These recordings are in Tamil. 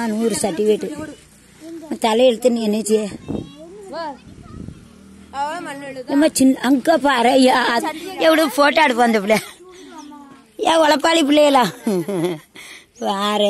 நூறு சர்டிஃபிகேட்டு தலையெழுத்து நீ என்னச்சு ஏம்மா சின்ன அங்க பாரு ஐயா எவ்வளோ போட்டோ எடுப்போம் அந்த பிள்ளை ஏன் உழப்பாளி பிள்ளைகளா பாரு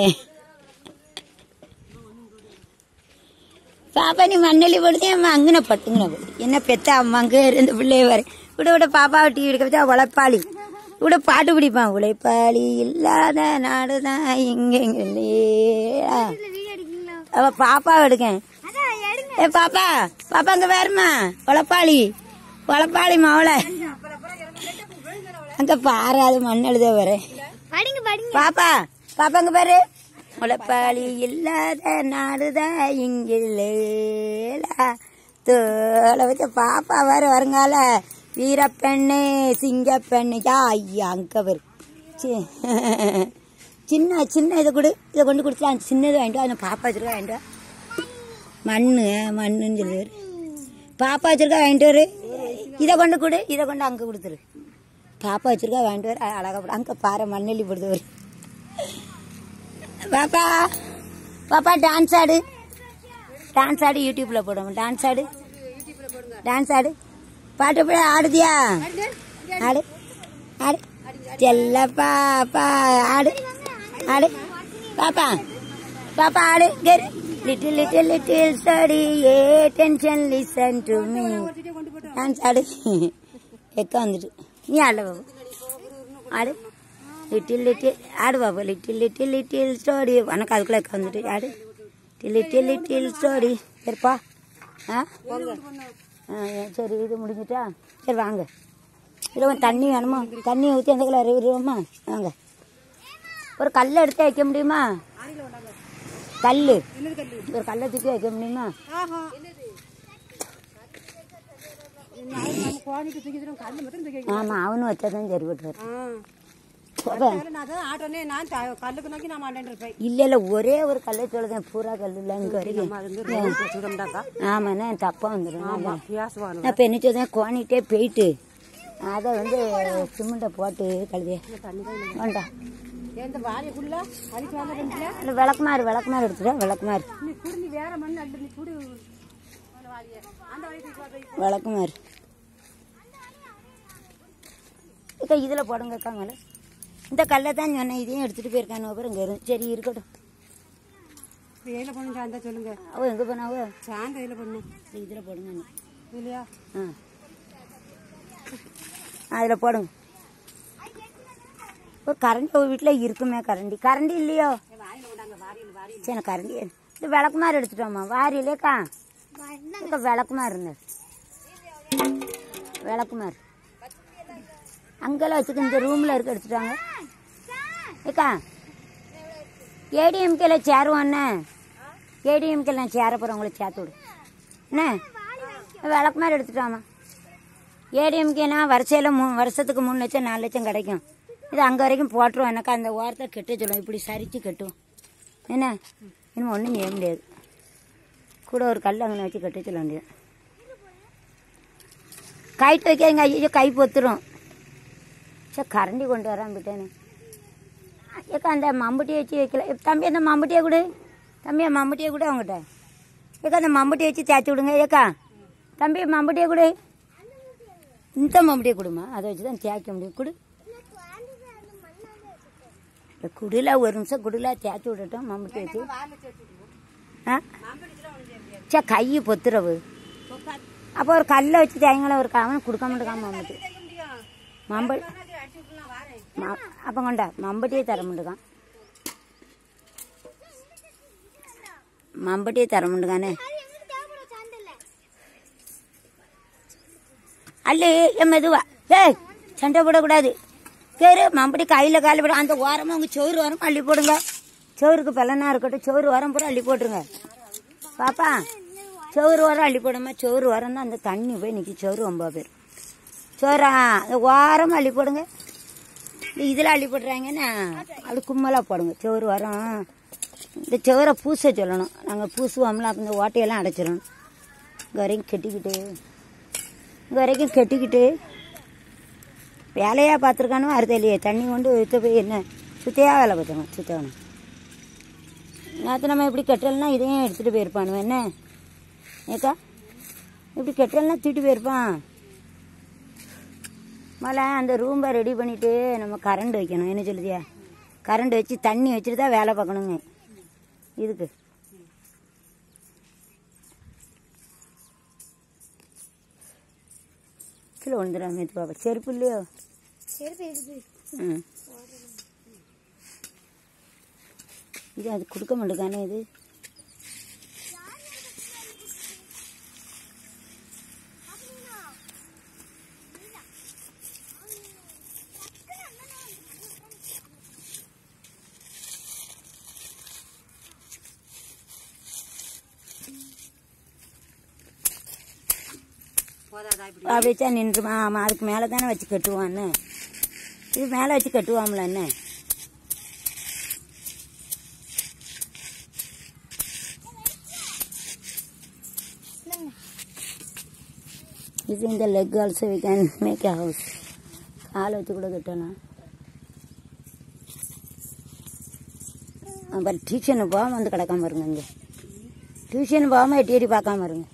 பாப்பா நீ மண்ணலி போடுதே அம்மா அங்கன பட்டுங்கன போடு என்ன பெத்த அம்மா அங்க இருந்த பிள்ளைய வர விட விட பாப்பாவை டிவி எடுக்க வச்சா உழைப்பாளி விட பாட்டு பிடிப்பான் உழைப்பாளி இல்லாத நாடுதான் இங்க இங்க இல்லையா அவ பாப்பாவை எடுக்கேன் ஏ பாப்பா பாப்பா அங்க வேறுமா உழப்பாளி உழப்பாளி மாவளை அங்க பாரு அது மண் எழுத வரேன் படிங்க படிங்க பாப்பா பாப்பா அங்க பாரு முளைப்பாளி இல்லாத நாடுதான் இங்கில்லேலா தோலை வச்ச பாப்பா வேற வருங்கால வீரப்பெண்ணு சிங்கப்பெண்ணு யா ஐயா அங்க பாரு சி. சின்ன சின்ன இதை கொடு இதை கொண்டு கொடுத்துலாம் சின்னது வாங்கிட்டு வா. அந்த பாப்பா வச்சிருக்கா வாங்கிட்டு வா. மண்ணு மண்ணுன்னு சொல்லுவாரு பாப்பா வச்சிருக்கா வாங்கிட்டு வரு இதை கொண்டு கொடு இதை கொண்டு அங்கே கொடுத்துரு பாப்பா வச்சிருக்கா வாங்கிட்டு வர அழகா போடு அங்கே பாரு மண்ணெல்லி போடுது ஒரு பாப்பா பாப்பா டான்ஸ் ஆடு டான்ஸ் ஆடு யூடியூப்ல போடுவோம் டான்ஸ் ஆடு டான்ஸ் ஆடு பாட்டு போய் ஆடுதியா ஆடு ஆடு செல்ல பாப்பா ஆடு ஆடு பாப்பா பாப்பா ஆடு get little little little study a tension listen to me dance ஆடு எக்க வந்துட்டு நீ ஆடல பாபு ஆடு லிட்டில் லிட்டில் ஆடு பாபு லிட்டில் லிட்டில் லிட்டில் ஸ்டோரி உனக்கு அதுக்குள்ள எக்க வந்துட்டு ஆடு லிட்டில் லிட்டில் ஸ்டோரி சரிப்பா ஆ ஆ, சரி இது முடிஞ்சிட்டா சரி வாங்க இல்லை தண்ணி வேணுமா தண்ணி ஊற்றி அந்த கலர் விடுவோமா வாங்க ஒரு கல்லை எடுத்து வைக்க முடியுமா கல் ஒரு கல்லை தூக்கி வைக்க முடியுமா ஆமா அவனும் வச்சாதான் சரி போட்டுவார் இல்ல இல்ல ஒரே ஒரு கல்லை சொல்லுதேன் பூரா கல் இல்ல இங்க வரைக்கும் ஆமாண்ணே தப்பா வந்துடும் நான் இப்ப என்ன சொல்றேன் கோணிட்டே போயிட்டு அதை வந்து சிமெண்ட்டை போட்டு கழுதிய வேண்டாம் இல்ல விளக்குமாறு விளக்குமாறு எடுத்துட்டேன் விளக்குமாறு விளக்குமாறு அக்கா இதுல போடுங்க அக்கா மேல இந்த கல்லை தான் சொன்னேன் இதையும் எடுத்துட்டு போயிருக்கானு அப்புறம் இங்க இரு. சரி இருக்கட்டும் வேலை பண்ணுங்க அந்த சொல்லுங்க அவ எங்க போனாவோ சாந்த வேலை பண்ணும் இதுல போடுங்க அண்ணே. இல்லையா ஆ அதில் போடுங்க ஒரு கரண்டி ஒரு வீட்டில் இருக்குமே கரண்டி கரண்டி இல்லையோ சரி கரண்டி இது விளக்குமாறு எடுத்துட்டோம்மா வாரியிலேக்கா இக்கா விளக்குமாறு இருந்தது விளக்குமாறு அங்கெல்லாம் வச்சுக்க இந்த ரூமில் இருக்க எடுத்துட்டாங்க ஏக்கா ஏடிஎம்கேல சேருவாண்ணே ஏடிஎம்கேல நான் சேர போகிறேன் உங்களை சேர்த்து விடு என்ன விளக்குமாறு எடுத்துட்டாமா ஏடிஎம்கேனா வருஷத்தில் மூ வருஷத்துக்கு மூணு லட்சம் நாலு லட்சம் கிடைக்கும் இது அங்கே வரைக்கும் போட்டுருவோம் எனக்கு அந்த ஓரத்தை கெட்ட சொல்லுவோம் இப்படி சரிச்சு கட்டுவோம் என்ன இன்னும் ஒன்றும் செய்ய முடியாது கூட ஒரு கல் அங்கே வச்சு கட்ட சொல்ல வேண்டியது கைட்டு வைக்காதீங்க ஐயோ கை பொத்துரும் சரி கரண்டி கொண்டு வரான் விட்டேனே ஏக்கா அந்த மம்பட்டியை வச்சு வைக்கல ஏ, தம்பி அந்த மம்பட்டியை கொடு தம்பி அந்த மம்பட்டியை கொடு அவங்ககிட்ட ஏக்கா அந்த மம்பட்டியை வச்சு தேய்ச்சி விடுங்க ஏக்கா தம்பி மம்பட்டியை கொடு இந்த மம்பட்டியை கொடுமா அதை வச்சு தான் தேய்க்க முடியும் கொடு இந்த குடில ஒரு நிமிஷம் குடில தேய்ச்சி விடட்டும் மம்பட்டி வச்சு ஆ சே கை பொத்துறவு அப்போ ஒரு கல்லை வச்சு தேய்ங்கள ஒரு அவன் கொடுக்க மாட்டேக்காம மம்பட்டி மம்ப ம- அப்போ கொண்டா மம்பட்டியே தர மாட்டேக்கான் மம்பட்டியே தர மாட்டேக்கானே அல்லு என் மெதுவா ஏய் சண்டை போடக்கூடாது கேரு மம்படி கையில் காலில் போட அந்த ஓரமாக உங்கள் சோறு ஓரம் அள்ளி போடுங்க சோறுக்கு பலனா இருக்கட்டும் சோறு ஓரம் பூரா அள்ளி போட்டுருங்க பாப்பா சோறு ஓரம் அள்ளி போடுமா சோறு ஓரம் தான் அந்த தண்ணி போய் நிற்கி சோறு ஒம்பது பேர் சோறா அந்த ஓரமாக அள்ளி போடுங்க இதில் அள்ளி போட்டுறாங்கன்னா அது கும்மலாக போடுங்க சோறு வரோம் இந்த சோறை பூச சொல்லணும் நாங்கள் பூசுவோம்ல அப்போ இந்த ஓட்டையெல்லாம் அடைச்சிடணும் இங்கே வரைக்கும் கெட்டிக்கிட்டு இங்கே வரைக்கும் கெட்டிக்கிட்டு வேலையாக பார்த்துருக்கானோ அறுதலையே தண்ணி கொண்டு இழுத்து போய் என்ன சுத்தையாக வேலை பார்த்தாங்க சுத்தவனும் நேற்று நம்ம இப்படி கட்டலைன்னா இதையும் எடுத்துகிட்டு போயிருப்பானு என்ன ஏக்கா இப்படி கட்டலைன்னா தூக்கிட்டு போயிருப்பான் மலை அந்த ரூம்பை ரெடி பண்ணிட்டு நம்ம கரண்ட் வைக்கணும் என்ன சொல்லுதியா கரண்ட் வச்சு தண்ணி வச்சுட்டு தான் வேலை பார்க்கணுங்க இதுக்கு கீழே விழுந்துடாம இது பாப்பா செருப்பு இல்லையோ ம் இது அது கொடுக்க மாட்டேங்கானே இது போதாதா இப்படி அப்படி வச்சா நின்றுமா ஆமாம் அதுக்கு மேலே தானே வச்சு கட்டுவான்னு இது மேலே வச்சு கட்டுவாம்ல என்ன இது இந்த leg also we can make a house காலை வச்சு கூட கட்டலாம் அப்புறம் டியூஷனு போகாமல் வந்து கிடக்காம இருங்க இங்கே டியூஷன் போகாமல் எட்டி எட்டி பார்க்காம இருங்க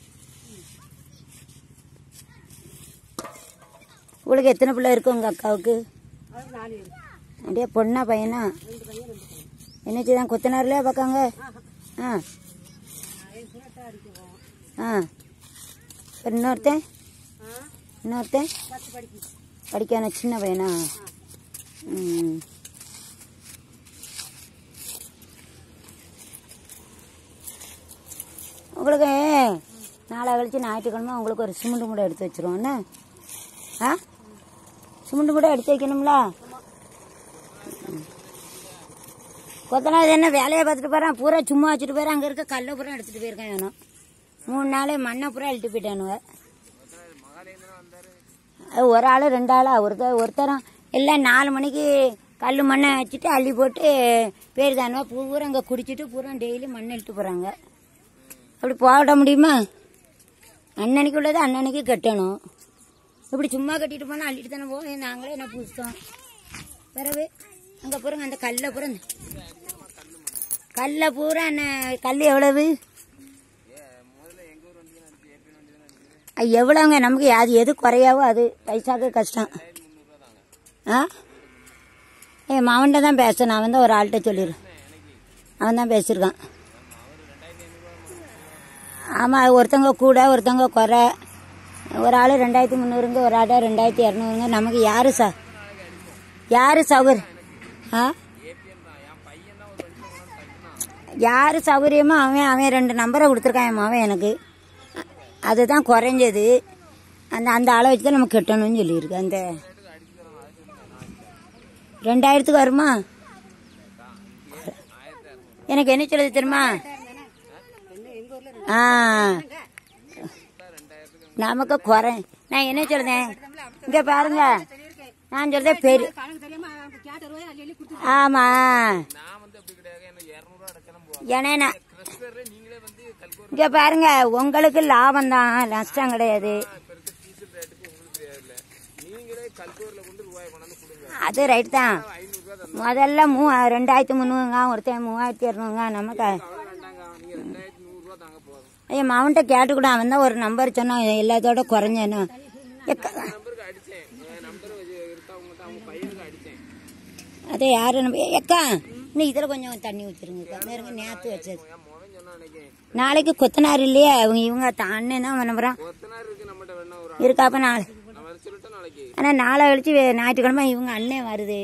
உங்களுக்கு எத்தனை பிள்ளை இருக்கும் உங்கள் அக்காவுக்கு அது நாலு பேர் அப்படியே பொண்ணா பையனா ரெண்டு பையன் ரெண்டு பையன் என்னச்சு தான் கொத்தனார்லையா பார்க்காங்க ஆ என் புறத்தை அடிக்குவோம் ஆ சரி இன்னொருத்தன் ஆ இன்னொருத்தன் பத்து படிக்கு படிக்கான சின்ன பையனா ம் உங்களுக்கு நாளை கழிச்சு ஞாயிற்றுக்கிழமை உங்களுக்கு ஒரு சிமெண்ட் மூடை எடுத்து வச்சிருவோம் என்ன ஆ சிமெண்ட் மூடை எடுத்து வைக்கணும்ல ம். கொத்தனார் என்ன வேலையை பார்த்துட்டு போகிறான் பூரா சும்மா வச்சுட்டு போயிறான் அங்கே இருக்க கல்லை பூரா எடுத்துகிட்டு போயிருக்கேன் வேணும் மூணு நாளே மண்ணை பூரா இழுட்டு போயிட்டானுங்க அது ஒரு ஆள் ரெண்டு ஆளா ஒருத்தர் ஒருத்தரம் எல்லாம் நாலு மணிக்கு கல் மண்ணை வச்சுட்டு அள்ளி போட்டு பேர் தானுவா பூரா அங்கே குடிச்சிட்டு பூரா டெய்லி மண் இழுட்டு போகிறாங்க அப்படி போட முடியுமா அன்னன்னைக்கு உள்ளது அன்னன்னைக்கு கட்டணும் இப்படி சும்மா கட்டிட்டு போனால் அள்ளிட்டு தானே போவோம் நாங்களே என்ன புதுசோம் பிறகு அங்கே பூரா அந்த கல்லை பூரா கல்லை பூரா என்ன கல் எவ்வளவு அது எவ்வளோங்க நமக்கு அது எது குறையாவோ அது பைசாக்கு கஷ்டம் ஆ ஏ மாவன்ட்ட தான் பேசணும் அவன் தான் ஒரு ஆள்கிட்ட சொல்லிடு அவன் தான் பேசியிருக்கான் ஆமாம் ஒருத்தவங்க கூட ஒருத்தவங்க குறை ஒரு ஆள் ரெண்டாயிரத்தி முந்நூறுங்க ஒரு ஆள் ரெண்டாயிரத்தி இரநூறுங்க நமக்கு யாரு சா யாரு சௌகர் ஆ யாரு சௌகரியமோ அவன் அவன் ரெண்டு நம்பரை கொடுத்துருக்கான் என் மவன் எனக்கு அதுதான் குறைஞ்சது அந்த அந்த ஆளை வச்சு தான் நம்ம கட்டணும்னு சொல்லியிருக்கு அந்த ரெண்டாயிரத்துக்கு வருமா எனக்கு என்ன சொல்லுது தெரியுமா ஆ நமக்கு குறை நான் என்ன சொல்றேன் இங்க பாருங்க நான் சொல்றேன் பெரிய கணக்கு தெரியாம அவங்க கேட்ட ரூபாய் அள்ளி அள்ளி கொடுத்து ஆமா ஏன்னா நான் இங்க பாருங்க உங்களுக்கு லாபம் தான் நஷ்டம் கிடையாது அது ரைட் தான் முதல்ல மூ ரெண்டாயிரத்தி முந்நூறுங்க ஒருத்தன் மூவாயிரத்தி இரநூறுங்க நமக்கு ஐயா மவன்கிட்ட கேட்டுக்கூட அவன் தான் ஒரு நம்பர் சொன்னான் எல்லாத்தோட குறைஞ்சேன்னு எக்க- அதே யாரு நம்ப எக்கா இன்னும் இதில் கொஞ்சம் தண்ணி ஊற்றிருங்க நேருங்க நேற்று வச்சது நாளைக்கு கொத்தனார் இல்லையா அவங்க இவங்க தான் அண்ணன் தான் நம்புறான் இருக்கா அப்ப நாளை ஆனால் நாளை கழிச்சு வே- ஞாயிற்றுக்கிழமை இவங்க அண்ணன் வருது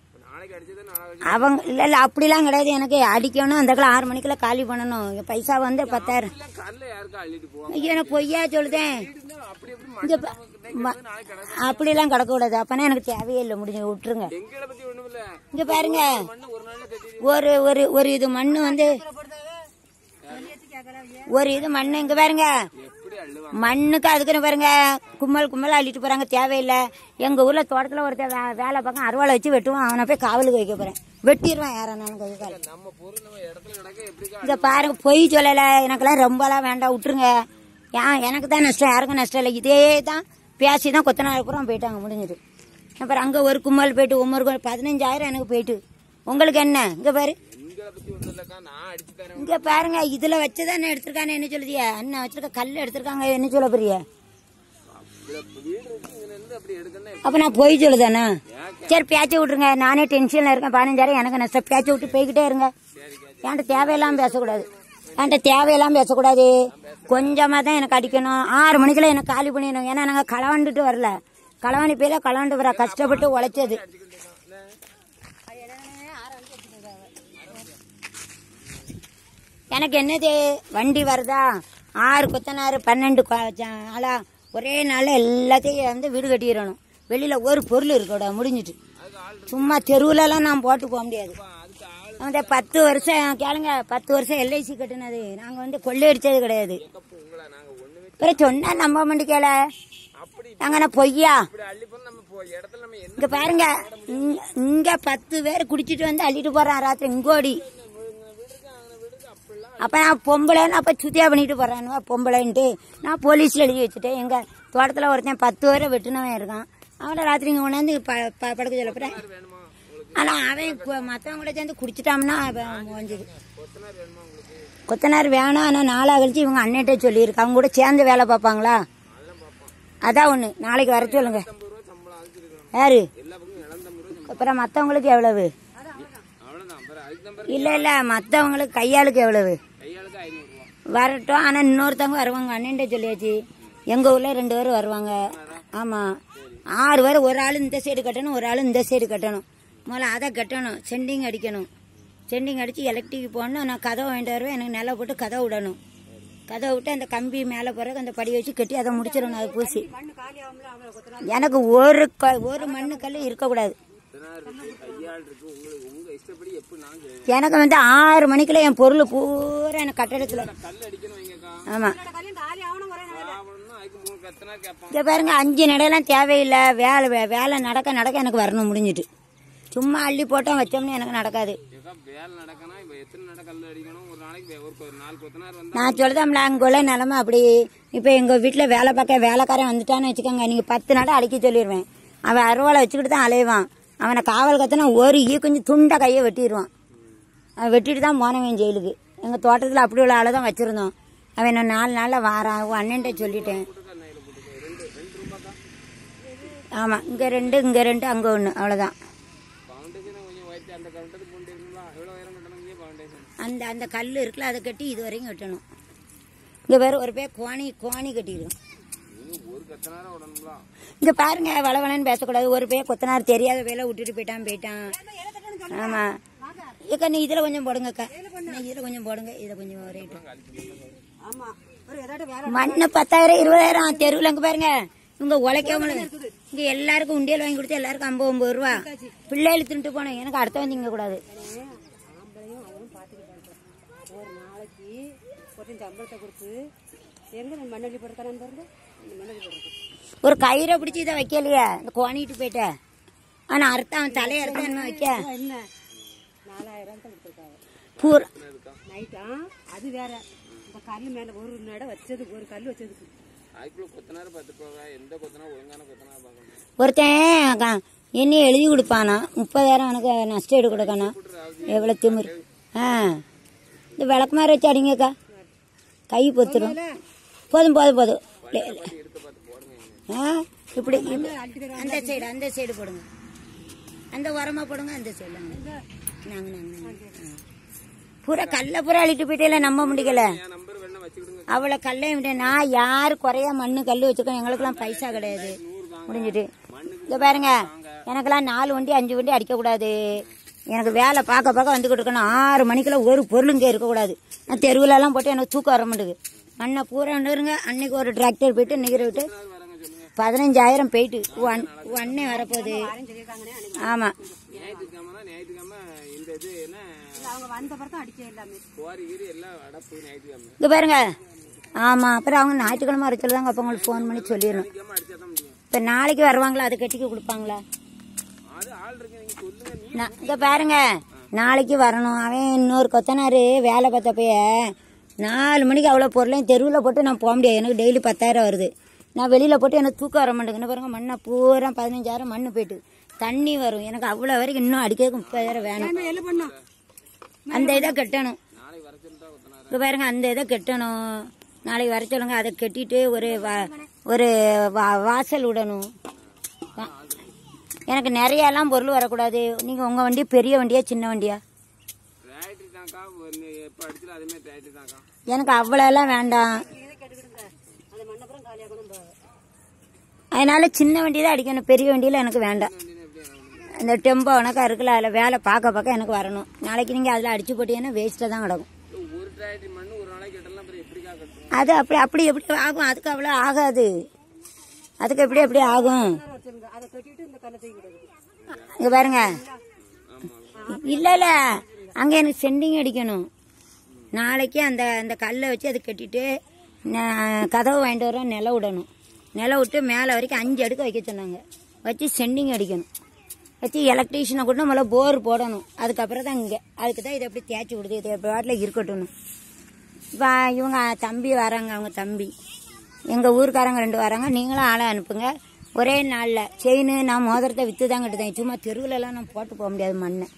அவங்க இல்லை இல்லை அப்படிலாம் கிடையாது எனக்கு அடிக்கணும் அந்த ஆறு மணிக்கெல்லாம் காலி பண்ணணும் இங்க பைசா வந்து பத்தாயிரம் ஐயோ நான் பொய்யா சொல்லுதேன் இங்க ப- ம- அப்படிலாம் கிடக்கக்கூடாது அப்பனா எனக்கு தேவையே இல்லை முடிஞ்சு விட்டுருங்க இங்க பாருங்க ஒரு ஒரு ஒரு இது மண்ணு வந்து ஒரு இது மண்ணு இங்க பாருங்க மண்ணுக்கு அதுக்குன்னு பாருங்க கும்மல் கும்மல் அள்ளிட்டு போறாங்க தேவையில்லை எங்க ஊர்ல தோட்டத்துல ஒருத்தன் வே- வேலை பார்க்க அருவாளை வச்சு வெட்டுவான் அவனை போய் காவலுக்கு வைக்க போறேன் வெட்டிடுவான் யாரானாலும் கை கால் இங்க பாருங்க பொய் சொல்லல எனக்கெல்லாம் ரொம்பலாம் வேண்டாம் விட்டுருங்க ஏன் எனக்கு தான் நஷ்டம் யாருக்கும் நஷ்டம் இல்லை இதே தான் பேசி தான் கொத்தனார் பூரா போயிட்டாங்க முடிஞ்சது அப்புறம் அங்கே ஒரு கும்மல் போயிட்டு ஒவ்வொரு கும்மல் பதினஞ்சாயிரம் எனக்கு போயிட்டு உங்களுக்கு என்ன இங்கே பாரு அடிக்கிறத பத்தி ஒண்ணும் இல்லக்கா நான் அடிச்சு தரேன் இங்க பாருங்க இதுல வச்சுதானே எடுத்திருக்கானே என்ன சொல்லுதியா அண்ணன் வச்சிருக்க கல் எடுத்திருக்காங்க என்ன சொல்ல போறிய இதுல வீடு இருக்கு இங்க இருந்து அப்படி எடுக்கணும் அப்ப நான் போய் சொல்லுதானே சரி பேச்ச விட்டுருங்க நானே டென்ஷன்ல இருக்கேன் பதினஞ்சாயிரம் எனக்கு நஷ்டம் பேச்ச விட்டு போய்கிட்டே இருங்க என்கிட்ட தேவையெல்லாம் பேசக்கூடாது என்கிட்ட தேவையெல்லாம் பேசக்கூடாது கொஞ்சமா தான் எனக்கு அடிக்கணும் ஆறு மணிக்குள்ள எனக்கு காலி பண்ணிடணும் ஏன்னா நாங்க களவாண்டுட்டு வரல களவாணி போயில களவாண்டு வர கஷ்டப்பட்டு உழைச்சது எனக்கு என்னது வண்டி வருதா ஆறு கொத்தனாறு பன்னெண்டு கொ- ஜ- ஆளா ஒரே நாள்ல எல்லாத்தையும் வந்து வீடு கட்டிடணும் வெளியில ஒரு பொருள் இருக்கக்கூடாது முடிஞ்சிட்டு சும்மா தெருவுலலாம் நான் போட்டு போக முடியாது அந்த பத்து வருஷம் கேளுங்க பத்து வருஷம் எல்ஐசி கட்டினது நாங்க வந்து கொள்ளையடிச்சது கிடையாது உங்களை நாங்க ஒண்ணுமே அப்புறம் சொன்னா நம்ப மாட்டேங்கல அப்படி நாங்க என்ன பொய்யா இப்படி அள்ளி போன நம்ம போ இடத்துல நம்ம என்ன இங்க பாருங்க இங்க- இங்க பத்து பேர் குடிச்சிட்டு வந்து அள்ளிட்டு போறான் ராத்திரி இங்கோடி அப்ப நான் பொம்பளைன்னு அப்ப சுத்தியா பண்ணிட்டு போறேன் பொம்பளைன்ட்டு நான் போலீஸ்ல எழுதி வச்சுட்டேன் எங்க தோட்டத்துல ஒருத்தன் பத்து பேரை வெட்டினவன் இருக்கான் அவனை ராத்திரி இங்க கொண்டாந்து ப- ப- படுக்க சொல்ல போறேன் வேணுமா உங்களுக்கு ஆனா அவன் கு- மத்தவங்க கூட சேர்ந்து குடிச்சிட்டான்னா அவன் முடிஞ்சது கொத்தனார் வேணுமா உங்களுக்கு கொத்தனார் வேணாம் ஆனா நாளா கழிச்சு இவங்க அண்ணன்ட்டே சொல்லியிருக்கு அவங்க கூட சேர்ந்து வேலை பார்ப்பாங்களா அதான் ஒண்ணு நாளைக்கு வர சொல்லுங்க ஐம்பது ரூபா சம்பளம் அழைச்சிருக்கணும் யாரு எல்லா பக்கம் இழந்தம்பது ரூபா அப்புறம் மத்தவங்களுக்கு எவ்வளவு அவ்வளவுதான் அப்புறம் அதுக்கு நம்பர் இல்ல இல்ல மத்தவங்களுக்கு கையாளுக்கு எவ்வளவு கையாளுக்கு ஐநூறு ரூபா வரட்டும் ஆனா இன்னொருத்தவங்க வருவாங்க அண்ணன்ட்ட சொல்லியாச்சு எங்க ஊர்ல ரெண்டு பேரும் வருவாங்க ஆமா ஆறு பேர் ஒரு ஆள் இந்த சைடு கட்டணும் ஒரு ஆள் இந்த சைடு கட்டணும் முதல்ல அதை கட்டணும் செண்டிங் அடிக்கணும் செண்டிங் அடிச்சு எலக்ட்ரிக் போடணும் நான் கதவை வாங்கிட்டு வருவேன் எனக்கு நில போட்டு கதவை விடணும் கதவை விட்டு அந்த கம்பி மேலே போறதுக்கு அந்த படி வச்சு கட்டி அதை முடிச்சிடணும் அதை பூசி மண்ணு காலி ஆகும்ல அவ்வளோ கொத்தனார் எனக்கு ஒரு க- ஒரு மண்ணு கல் இருக்கக்கூடாது கொத்தனார் இருக்கு கையாள் இருக்கு உங்களுக்கு உங்க இஷ்டப்படி எப்படி நான் செய்வேன் எனக்கு வந்து ஆறு மணிக்குள்ள என் பொருள் பூரா எனக்கு கட்டடத்துல கல் அடிக்கணும் வைங்கக்கா ஆமா கல்யாணம் காலி ஆகணும் ஒரே நாள் ஆகணும்னா அதுக்கு மூணு கத்தனார் கேட்பான் இங்க பாருங்க அஞ்சு நடையெல்லாம் தேவையில்லை வேலை வே- வேலை நடக்க நடக்க எனக்கு வரணும் முடிஞ்சிட்டு சும்மா அள்ளி போட்டோம் வச்சோம்னு எனக்கு நடக்காது ஏக்கா வேலை நடக்கணும் இப்ப எத்தனை நட கல் அடிக்கணும் ஒரு நாளைக்கு வே- ஒரு கொ- நாலு கொத்தனார் வந்தா நான் சொல்லுதாம்ல அங்க உள்ள நிலமை அப்படி இப்போ எங்க வீட்டுல வேலை பார்க்க வேலைக்காரன் வந்துட்டான்னு வச்சுக்கோங்க நீங்க பத்து நடை அடிக்க சொல்லிடுவேன் அவன் அருவாளை வச்சுக்கிட்டு தான் அலைவான் அவனை காவல் கத்தினா ஒரு ஈ கொஞ்சம் துண்டை கையை வெட்டிடுவான் அவன் வெட்டிட்டு தான் போனவன் ஜெயிலுக்கு எங்க தோட்டத்துல அப்படி உள்ள ஆளை தான் வச்சிருந்தோம் அவன் நான் நாலு நாள்ல வாரான் உன் அண்ணன்ட்ட சொல்லிட்டேன் ஆமா இங்க ரெண்டு இங்க ரெண்டு அங்க ஒண்ணு அவ்வளவுதான் ஃபவுண்டேஷனை கொஞ்சம் உயர்த்தி அந்த கவுண்டத்துக்கு கொண்டு இருக்கணுங்களா எவ்வளோ உயரம் கட்டணுங்க ஃபவுண்டேஷன் அந்த அந்த கல் இருக்குல்ல அதை கட்டி இது வரைக்கும் கட்டணும் இங்க வேற ஒரு பேர் கோணி கோணி கட்டிடும் நீங்க ஒரு கத்தனார விடணுங்களா இங்க பாருங்க வளவளன்னு பேசக்கூடாது ஒரு பேர் கொத்தனார் தெரியாத வேலை விட்டுட்டு போயிட்டான் போயிட்டான் ஆமா ஏக்கா நீ இதுல கொஞ்சம் போடுங்கக்கா நீ இதுல கொஞ்சம் போடுங்க இதை கொஞ்சம் ரேட்டு ஆமா ஒரு ஏதாட்டும் வேற மண்ணு பத்தாயிரம் இருபதாயிரம் தெருவில் அங்க பாருங்க இவங்க உழைக்கவங்களும் இங்க எல்லாருக்கும் உண்டியல் வாங்கி கொடுத்து எல்லாருக்கும் ஐம்பது ஒன்பது ரூபா பிள்ளைகள் தின்ட்டு போனோம் எனக்கு அடுத்த வந்து இங்க கூடாது ஆம்பளையும் அவனும் பார்த்துக்கிட்டு ஒரு நாளைக்கு ஒருத்தன் சம்பளத்தை கொடுத்து எங்க இந்த மண்ணள்ளி போட்டு தரேன் பாருங்க இந்த மண்ணள்ளி போடுறது ஒரு கயிறை பிடிச்சி இதை வைக்கலையா இந்த கோணிட்டு போயிட்ட ஆனா அர்த்தம் அவன் தலையை அர்த்தம் என்ன வைக்க என்ன நாலாயிரம் தான் கொடுத்துருக்காங்க பூரா நைட்டா அது வேற இந்த கல் மேல ஒரு நட வச்சது ஒரு கல் வச்சதுக்கு அதுக்குள்ள கொத்தனார் பார்த்துக்கோங்க எந்த கொத்தனார் ஒழுங்கான கொத்தனார் பார்க்கணும் ஒருத்தன் க- என்னைய எழுதி கொடுப்பானா முப்பதாயிரம் எனக்கு நஷ்டம் எடு கொடுக்கணும் எவ்வளோ திமிரு ஆ இந்த விளக்குமாரி வச்சு அடிங்கக்கா கை பொத்துரும் போதும் போதும் போதும் லே- லே. ஆ இப்படி இப்படி. அந்த சைடு அந்த சைடு போடுங்க அந்த உரமா போடுங்க அந்த சைடு நாங்க நாங்க நாங்க பூரா கல்ல பூரா அழிட்டு போயிட்டே நம்ப முடியல என் நம்பர் வேணா வச்சுக்கிடுங்க அவளை கல்லையும் விட நான் யாரு குறைய மண்ணு கல் வச்சிருக்கோம் எங்களுக்கெல்லாம் பைசா கிடையாது முடிஞ்சிட்டு இங்க பாருங்க எனக்கெல்லாம் நாலு வண்டி அஞ்சு வண்டி அடிக்க கூடாது எனக்கு வேலை பார்க்க பார்க்க வந்துகிட்டு இருக்கணும் ஆறு மணிக்குள்ள ஒரு பொருள் இங்கே இருக்கக்கூடாது நான் தெருவுல எல்லாம் போட்டு எனக்கு தூக்கம் வர மாட்டேங்குது மண்ணை பூரா நிறுங்க அன்னைக்கு ஒரு டிராக்டர் போயிட்டு நிகிற விட்டு பதினஞ்சாயிரம் போயிட்டு உன் அண்ண- உன் அண்ணன் வரப்போகுது ஆமா ஞாயிற்றுக்கிழமை ஞாயிற்றுக்கிழமை இந்த இது என்ன அவங்க வந்த பிறகு தான் அடிக்க எல்லாமே குவாரி கீரி எல்லாம் அடப்பு ஞாயிற்றுக்கிழமை இங்க பாருங்க ஆமா அப்புறம் அவங்க ஞாயிற்றுக்கிழமை வர சொல்லுதாங்க அப்போ உங்களுக்கு ஃபோன் பண்ணி சொல்லிடணும் சனிக்கிழமை அடிச்சா தான் முடியும் இப்ப நாளைக்கு வருவாங்களா அது கட்டிக்கு கொடுப்பாங்களா அது ஆள் இருக்கு நீங்க சொல்லுங்க நீ நான் இங்க பாருங்க நாளைக்கு வரணும் அவன் இன்னொரு கொத்தனாரு வேலை பார்த்தப்பய நாலு மணிக்கு அவ்வளோ பொருளையும் தெருவில் போட்டு நான் போக முடியாது எனக்கு டெய்லி பத்தாயிரம் வருது நான் வெளியில் போட்டு எனக்கு தூக்கம் வர மாட்டேங்குது பாருங்க மண்ணை பூரா பதினஞ்சாயிரம் மண்ணு போயிட்டு தண்ணி வரும் எனக்கு அவ்வளோ வரைக்கும் இன்னும் அடிக்கிறதுக்கு முப்பதாயிரம் வேணும் என்ன பண்ணும் அந்த இதை கட்டணும் நாளைக்கு வர சொல்லிட்டா கொத்தனார் இங்க பாருங்க அந்த இதை கட்டணும் நாளைக்கு வர சொல்லுங்க அதை கட்டிட்டு ஒரு வா- ஒரு வா- வாசல் விடணும் வா- எனக்கு நிறைய எல்லாம் பொருள் வரக்கூடாது நீங்க உங்க வண்டி பெரிய வண்டியா சின்ன வண்டியா டிராக்டர் தான்க்கா ஒரு எப்போ அடிச்சல அதுமே டிராக்டர் தான்க்கா எனக்கு அவ்வளோ எல்லாம் வேண்டாம் இதை கேட்டுக்கிடுங்க அந்த மண்ணப்புறம் காலியாகணும் பா. அதனால சின்ன வண்டி தான் அடிக்கணும் பெரிய வண்டியில எனக்கு வேண்டாம் வண்டினா எப்படி ஆகும்? இந்த டெம்போ உனக்கா இருக்குல்ல அதில் வேலை பார்க்க பார்க்க எனக்கு வரணும் நாளைக்கு நீங்கள் அதில் அடிச்சு போட்டீங்கன்னா வேஸ்ட்டாக தான் கிடக்கும் இல்ல, ஒரு டிராக்டர் மண்ணு ஒரு நாளைக்கு கட்டலாம் அப்புறம் எப்படிக்கா கட்டணும் அது அப்படி அப்படி எப்படி ஆகும் அதுக்கு அவ்வளோ ஆகாது அதுக்கு எப்படி எப்படி ஆகும் வச்சிருங்க அதை கட்டிட்டு இந்த கல்லை தூக்கி விடுறது இங்கே பாருங்க ஆமா இல்லை இல்லை அங்கே எனக்கு செண்டிங் அடிக்கணும் நாளைக்கு அந்த அந்த கல்லை வச்சு அதை கட்டிட்டு நான் கதவு வாங்கிட்டு வர நில விடணும் நில விட்டு மேலே வரைக்கும் அஞ்சு அடுக்கு வைக்க சொன்னாங்க வச்சு செண்டிங் அடிக்கணும் வச்சு எலக்ட்ரீஷியனை கூட முதல்ல போர் போடணும் அதுக்கப்புறம் தான் இங்கே அதுக்கு தான் இதை எப்படி தேய்ச்சி விடுது இது எப்படி வாட்டில் இருக்கட்டும் இப்போ இவங்க தம்பி வராங்க அவங்க தம்பி எங்கள் ஊருக்காரங்க ரெண்டு வராங்க நீங்களும் ஆளை அனுப்புங்க ஒரே நாளில் செயின் நான் மோதிரத்தை விற்று தான் கட்டுதேன் சும்மா தெருவுலலாம் நான் போட்டு போக முடியாது மண்ணை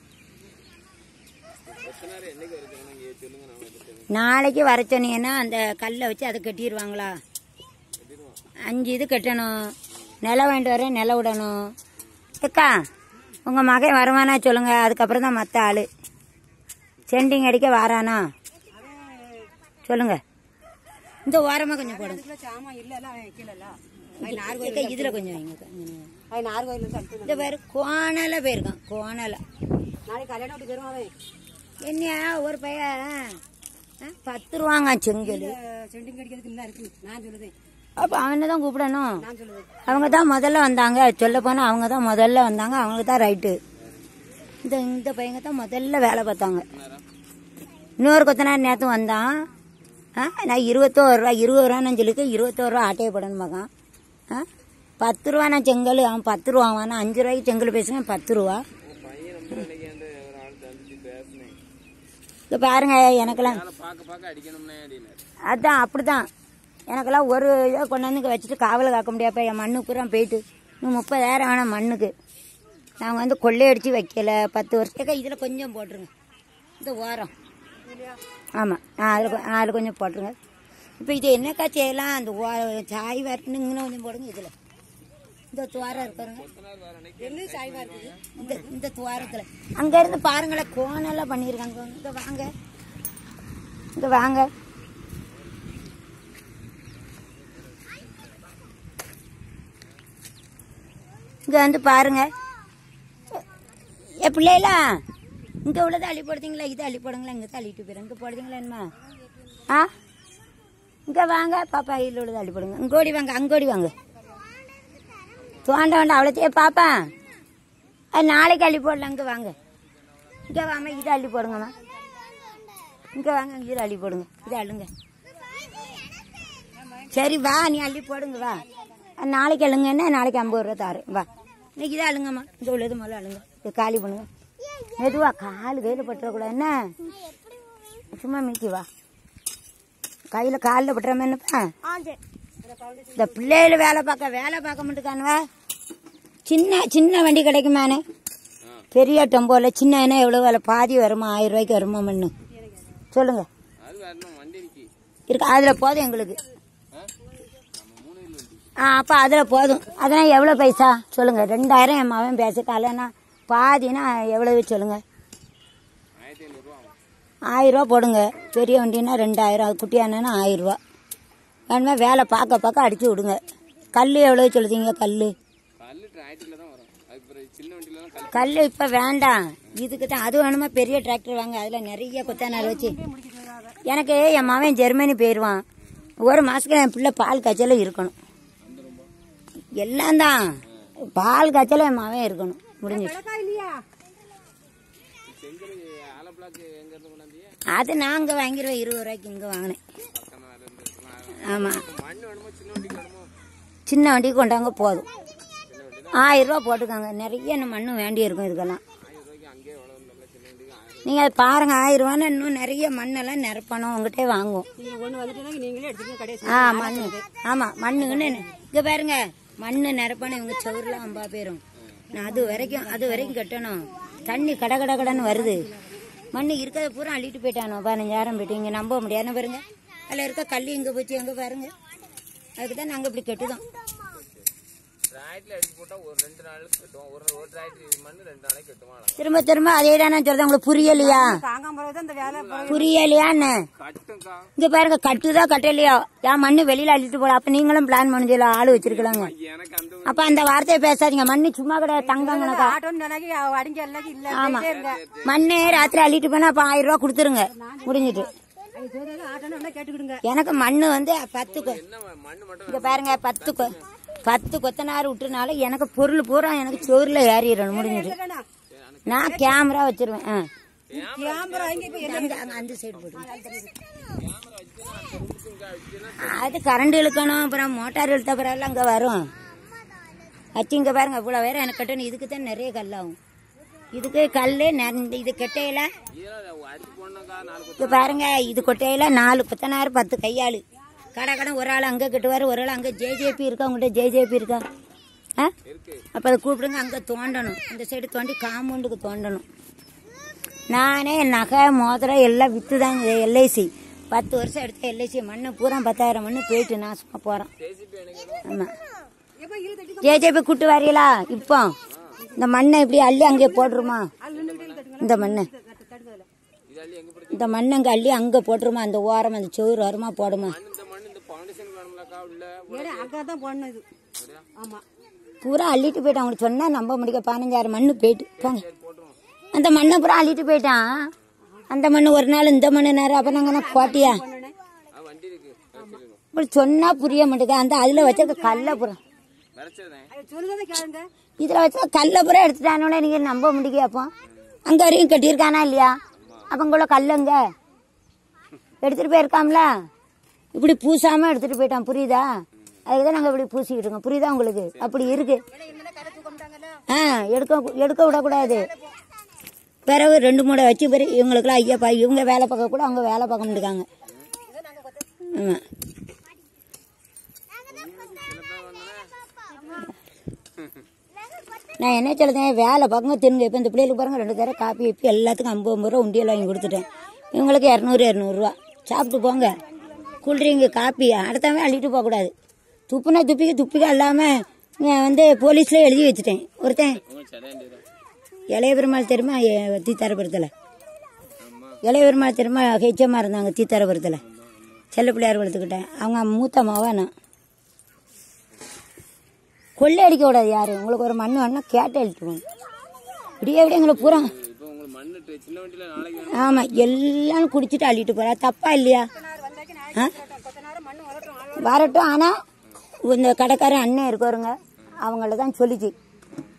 கொத்தனார் என்னைக்கு வர சொன்னாங்க இங்க சொல்லுங்க நான் வந்துட்டேன் நாளைக்கு வர சொன்னீங்கன்னா அந்த கல்லை வச்சு அதை கட்டிடுவாங்களா அஞ்சு இது கட்டணும் நிலம் வாங்கிட்டு வரேன் நிலம் விடணும் அக்கா உங்கள் மகன் வருவானா சொல்லுங்க அதுக்கப்புறம் தான் மற்ற ஆள் செண்டிங் அடிக்க வாரானா சொல்லுங்க இந்த ஓரமாக கொஞ்சம் போடுங்க இதுல சாமான் இல்லைல்ல அவன் வைக்கலல்ல அவன் நார் அக்கா, இதுல கொஞ்சம் வைங்க அக்கா. இங்க. அவன் நார் கோயில இருந்து அனுப்பி இந்த பேர் கோணல போயிருக்கான் கோணல நாளைக்கு கல்யாணம் வீட்டுக்கு வருவான் அவன் என்னையா ஒரு பையன் ஆ, பத்து ரூபாங்க செங்கல் செண்டிங் கடிக்கிறதுக்கு இன்னும் இருக்கு நான் சொல்லுதேன் அப்போ அவனை தான் கூப்பிடணும் நான் சொல்லுவேன் அவங்க தான் முதல்ல வந்தாங்க சொல்ல போனால் அவங்க தான் முதல்ல வந்தாங்க அவங்க தான் ரைட்டு இந்த இந்த பையங்க தான் முதல்ல வேலை பார்த்தாங்க இன்னொரு கொத்தனார் நேற்று வந்தான் ஆ நான் இருபத்தோரு ரூபா இருபது ரூபான்னு சொல்லிட்டு இருபத்தோரு ரூபா ஆட்டையை போடணும் மகன் ஆ பத்து ரூபா நான் செங்கல் அவன் பத்து ரூபா அவன் அஞ்சு ரூபாய்க்கு செங்கல் பேசுவேன் பத்து ரூபா உங்க பையன் நம்பர் அன்னைக்கு அந்த ஒரு ஆள் தந்துச்சு பேசினேன் இப்போ பாருங்க எனக்கெல்லாம் அதனால பார்க்க பார்க்க அடிக்கணும்னே அப்படின்னாரு அதான் அப்படிதான் எனக்கெல்லாம் ஒரு இதை கொண்டாந்து இங்கே வச்சுட்டு காவல் காக்க முடியாப்ப என் மண்ணு பூரா போயிட்டு இன்னும் முப்பதாயிரம் வேணாம் மண்ணுக்கு நாங்கள் வந்து கொள்ளையடிச்சு வைக்கல பத்து வருஷத்துக்கு இதில் கொஞ்சம் போட்டுருங்க இந்த ஓரம் ஆமாம் அதில் அதில் கொஞ்சம் போட்டுருங்க இப்போ இது என்னக்கா செய்யலாம் அந்த ஓ சாய் வரட்டுன்னு இங்கே கொஞ்சம் போடுங்க இதில் இந்த துவாரம் இருக்கிறங்க என்ன சாய்வா இருக்குது இந்த இந்த துவாரத்தில் அங்கேருந்து பாருங்களேன் கோணெல்லாம் பண்ணியிருக்காங்க இங்கே வாங்க இங்கே வாங்க இங்கே வந்து பாருங்க ஏ பிள்ளைகளா இங்கே உள்ளதை அள்ளி போடுறீங்களா இது அள்ளி போடுங்களா இங்கே தள்ளிட்டு போயிடும் இங்கே போடுறீங்களா என்னம்மா ஆ இங்கே வாங்க பாப்பா இதில் உள்ளதை அள்ளி போடுங்க இங்கோடி வாங்க அங்கோடி வாங்க தோண்ட வேண்டாம் அவ்வளோ பாப்பா அது நாளைக்கு அள்ளி போடலாம் இங்கே வாங்க இங்கே வாங்க இதை அள்ளி போடுங்கம்மா இங்கே வாங்க இதில் அள்ளி போடுங்க இதை அள்ளுங்க சரி வா நீ அள்ளி போடுங்க வா அது நாளைக்கு அள்ளுங்கன்னா நாளைக்கு ஐம்பது ரூபா தாரு வா இன்னைக்கு இதை அள்ளுங்கம்மா இந்த உள்ளது முதல்ல அள்ளுங்க இது காலி பண்ணுங்க மெதுவா கால் கையில் பட்டுறக்கூடாது என்ன சும்மா மிக்கி வா கையில் காலில் பட்டுறாம என்னப்பா இந்த பிள்ளைகள் வேலை பார்க்க வேலை பார்க்க மாட்டேக்கானுவ சின்ன சின்ன வண்டி கிடைக்குமானே பெரிய டெம்போல சின்ன என்ன எவ்வளோ வேலை பாதி வருமா ஆயிரம் ரூபாய்க்கு வருமா மண்ணு சொல்லுங்க அது வரணும் வண்டி இருக்கு இருக்கு அதில் போதும் எங்களுக்கு ஆ? நம்ம மூணு வீல் வண்டி ஆ அப்போ அதில் போதும் அதெல்லாம் எவ்வளோ பைசா சொல்லுங்க ரெண்டாயிரம் என் மகன் பேசிட்டாலன்னா பாதினா எவ்வளவு சொல்லுங்க ஆயிரத்தி ஐநூறுரூவா ஆகும் ஆயிரம் ரூபா போடுங்க பெரிய வண்டினா ரெண்டாயிரம் அது குட்டியானா ஆயிரம் ரூபா வேணுமா வேலை பார்க்க பார்க்க அடிச்சு விடுங்க கல் எவ்வளோ சொல்லுதீங்க கல் கல் டிராக்டரில் தான் வரும் அதுக்கு பிறகு சின்ன வண்டியில தான் கல் கல் இப்போ வேண்டாம் இதுக்கு தான் அது வேணுமா பெரிய டிராக்டர் வாங்க அதில் நிறைய கொத்தானார் வச்சு எனக்கு என் மகன் ஜெர்மனி போயிடுவான் ஒரு மாதத்துக்கு என் பிள்ளை பால் காய்ச்சல இருக்கணும் எல்லாம் தான் பால் காய்ச்சல என் மகன் இருக்கணும் முடிஞ்சு கிடக்கா இல்லையா செங்கல் ஆல பிளாக் எங்கேருந்து கொண்டாந்தியே அது நான் அங்கே வாங்கிடுவேன் இருபது ரூபாய்க்கு இங்கே வாங்கினேன் பக்கம் தான் இருந்து ஆமாம் மண் வேணுமோ சின்ன வண்டிக்கு வேணுமோ சின்ன வண்டிக்கு கொண்டாங்க போதும் ஆயிரம் ரூபா போட்டுக்கோங்க நிறைய இன்னும் மண்ணு வேண்டி இருக்கும் இதுக்கெல்லாம் ஆயிரம் ரூபாய்க்கு அங்கேயே எவ்வளோ நல்ல சின்ன வண்டிக்கு ஆயிரம் நீங்கள் அதை பாருங்க ஆயிரம் ரூபான்னு இன்னும் நிறைய மண்ணெல்லாம் நிரப்பணும் உங்ககிட்டே வாங்குவோம் நீங்க ஒண்ணு வந்துட்டீங்கன்னா நீங்களே எடுத்துக்கங்க கடைசி ஆ மண்ணு ஆமாம் மண்ணுன்னு இங்கே பாருங்க மண்ணு நிரப்பணும் இவங்க சவுரில் அம்பா போயிரும் நான் அது வரைக்கும் அது வரைக்கும் கட்டணும் தண்ணி கட கட கடன்னு வருது மண்ணு இருக்கிறத பூரா அள்ளிட்டு போயிட்டானோ பதினஞ்சாயிரம் போயிட்டு இங்கே நம்ப முடியாது பாருங்க அதில் இருக்க கல் எங்கே போச்சு எங்கே பாருங்க அதுக்கு தான் நாங்கள் இப்படி கெட்டுதோம் டிராக்டர்ல அடிச்சு போட்டா ஒரு ரெண்டு நாளுக்கு கட்டுவோம் ஒரு ஒரு டிராக்டர் மண்ணு ரெண்டு நாளைக்கு கட்டுவாங்க திரும்ப திரும்ப அதே தான் நான் சொல்றேன் உங்களுக்கு புரியலையா தாங்காம போறது அந்த வேலை பிறகு புரியலையான்னு கட்டுங்கக்கா இங்க பாருங்க கட்டுதா கட்டலையா என் மண்ணு வெளியில அள்ளிட்டு போல அப்ப நீங்களும் பிளான் பண்ணிச்சல ஆளு வச்சிருக்கலாங்க எனக்கு அந்த அப்ப அந்த வார்த்தையை பேசாதீங்க மண்ணு சும்மா கிடையாது தங்கங்கனக்கா ஆட்டோன்னு நினைக்கி அடிங்க எல்லாம் இல்ல ஆமா போயிட்டே இருங்க மண்ணு ராத்திரி அள்ளிட்டு போனா அப்ப ஆயிரம் ரூபாய் கொடுத்துருங்க முடிஞ்சிட்டு அது சொல்றது ஆட்டோன்னு நல்லா கேட்டுக்கிடுங்க எனக்கு மண்ணு வந்து பத்து கொ- என்ன மண்ணு மட்டும் இங்க பாருங்க பத்து கொ- பத்து கொத்தனார் விட்டுனால எனக்கு பொருள் பூரா எனக்கு சோறுல ஏறிடணும் முடிஞ்சிட்டு நான் கேமரா வச்சிருவேன் ஆ. கேமரா இங்க இப்ப அங்க அங்க அந்த சைடு போடுங்க அது கரண்ட் இழுக்கணும் அப்புறம் மோட்டார் இழுத்த பிறகு அங்க வரும் வச்சு இங்க பாருங்க இவ்வளவு வேற எனக்கு கட்டணும் இதுக்கு தான் நிறைய கல்லாகும் இதுக்கு கல்லு நெ- இது கெட்டையில இதெல்லாம் அடிச்சு போடணும்க்கா நாலு இங்க பாருங்க இது கொட்டையில நாலு கொத்தனார் பத்து கையாளு கடை கடை ஒரு ஆள் அங்க கட்டுவாரு ஒரு ஆள் அங்க ஜேஜேபி இருக்கா உங்கள்கிட்ட ஜேஜேபி இருக்கா ஆ இருக்கு அப்ப அதை கூப்பிடுங்க அங்க தோண்டணும் அந்த சைடு தோண்டி காம்பவுண்டுக்கு தோண்டணும் நானே நகை மோதிரம் எல்லாம் வித்து தான் எல்ஐசி பத்து வருஷம் எடுத்த எல்ஐசி மண்ணு பூரா பத்தாயிரம் மண்ணு போயிட்டு நான் சும்மா போறேன் ஜேசிபி எனக்கு ஆமா எப்ப இழு தட்டி ஜேஜேபி கூட்டு வரீங்களா இப்போ இந்த மண்ணை இப்படி அள்ளி அங்கே போட்டுருமா அது நின்று இழு தட்டுங்க இந்த மண்ணை தட்டுங்க அதுல இது அள்ளி எங்க போடுறது இந்த மண்ணை அங்கே அள்ளி அங்கே போட்டுருமா அந்த ஓரம் அந்த சோறு வருமா போடுமா மண் இந்த மண் இந்த ஃபவுண்டேஷன் வேணும்லக்கா உள்ள ஏன்னா அங்கே தான் போடணும் இது ஆமா பூரா அள்ளிட்டு போயிட்டான் அவங்களுக்கு சொன்னா நம்ப முடிக்க பதினஞ்சாயிரம் மண்ணு போயிட்டு போங்க போட்டுருவோம் அந்த மண்ணை பூரா அள்ளிட்டு போயிட்டான் அந்த மண்ணு ஒரு நாள் இந்த மண்ணு நேரம் அப்ப நாங்க கோட்டியா ஆ வண்டி இருக்கு வச்சிருக்கோம் இப்படி சொன்னா புரிய மாட்டேங்குது அந்த அதுல வச்சிருக்க கல்ல பூரா வரைச்சதேன் அது சொல்லுறதை கேளுங்க இதுல வச்ச கல்ல பூரா எடுத்துட்டானோட நீங்க நம்ப முடியும் அப்போ அங்க வரையும் கட்டியிருக்கானா இல்லையா அப்ப அங்குள்ள கல்லுங்க எடுத்துட்டு போயிருக்காம்ல இப்படி பூசாம எடுத்துட்டு போயிட்டான் புரியுதா அதுக்குதான் நாங்க இப்படி பூசிக்கிட்டு இருக்கோம் புரியுதா உங்களுக்கு அப்படி இருக்கு ஆ எடுக்க எடுக்க விடக்கூடாது பிறகு ரெண்டு மூடை வச்சு பிறகு இவங்களுக்குலாம் ஐயாப்பா இவங்க வேலை பார்க்க கூட அவங்க வேலை பார்க்க மாட்டாங்க ஆமா நான் என்ன சொல்லுதேன் வேலை பார்க்க திரும்ப இப்போ இந்த பிள்ளைகளுக்கு பாருங்க ரெண்டு தடவை காப்பி இப்பி எல்லாத்துக்கும் ஐம்பது ஐம்பது ரூபா உண்டியல் வாங்கி கொடுத்துட்டேன் இவங்களுக்கு இரநூறு இரநூறுவா சாப்பிட்டு போங்க கூல்ட்ரிங்கு காப்பி அடுத்தவன் அள்ளிட்டு போகக்கூடாது துப்புனா துப்பிக்க துப்பிக்க இல்லாமல் வந்து போலீஸில் எழுதி வச்சுட்டேன் ஒருத்தன் உங்களுக்கு சடையாண்டிடுறேன் இளைய பெருமாள் தெரியுமா எ- தீத்தாரபுரத்தில் ஆமா இளைய பெருமாள் தெரியுமா ஹெச்எம்மா இருந்தாங்க தீத்தாரபுரத்தில் செல்ல பிள்ளையார் வளர்த்துக்கிட்டேன் அவங்க மூத்த மாவன் நான் கொள்ளை அடிக்க கூடாது யாரு உங்களுக்கு ஒரு மண் வேணா கேட்டு அழிட்டு போங்க இப்படியே விட எங்களை பூரா இப்போ உங்களுக்கு மண்ணு ட்டு- சின்ன வண்டியில நாளைக்கு வேணும் ஆமா எல்லாம் குடிச்சிட்டு அள்ளிட்டு போறா தப்பா இல்லையா ஆ? வரட்டும் ஆனா இந்த கடைக்காரன் அண்ணன் இருக்காருங்க அவங்கள தான் சொல்லிச்சு